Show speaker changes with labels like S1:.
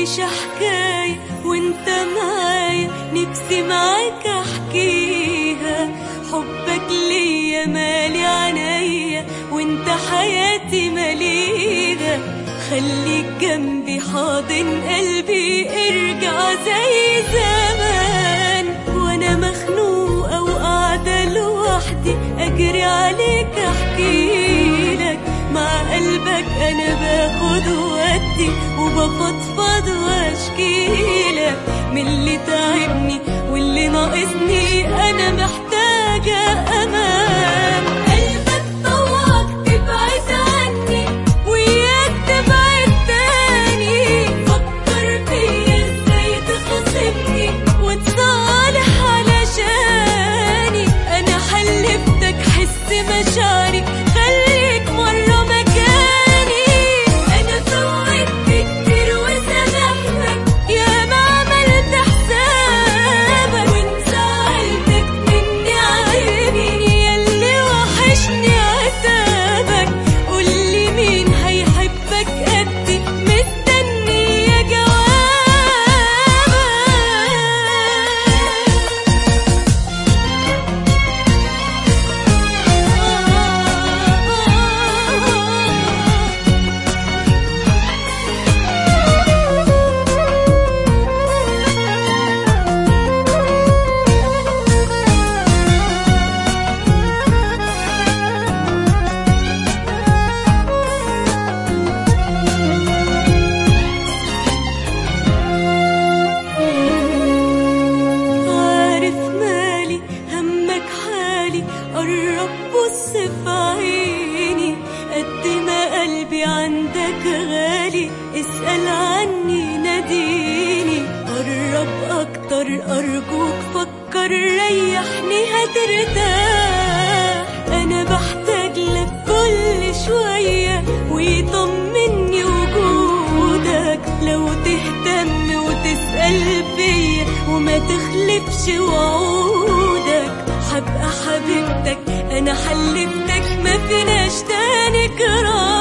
S1: عايشة حكاية وانت معايا نفسي معاك احكيها حبك ليا مالي عينيا وانت حياتي مليها خليك جنبي حاضن قلبي ارجع زي زمان وانا مخنوقة وقاعدة لوحدي اجري عليك احكيلك مع قلبك انا باخد وادي وبفضفض واشكيلك من اللي تعبني واللي ناقصني انا محتاجة امان قلبك طوعك تبعد عني وياك تبعد تاني فكر فيا ازاي تخاصمني وتصالح علشاني انا حلفتك حس مشاعري خليك مرة مكاني انا فوتت كتير وسامحتك يا ما عملت حسابك وانت زعلتك مني عاتبني ياللي وحشني عتابك قولي مين هيحبك قدي مستنية جوابك عارف مالي همك حالي قرب بص في عيني قد ما قلبي عندك غالي اسأل عني ناديني قرب اكتر ارجوك فكر ريحني هترتاح انا بحتاج لك كل شوية ويطمني وجودك لو تهتم وتسأل فيا وما تخلفش وعودك هبقى حبيبتك انا حلفتك ما فيناش تاني كرام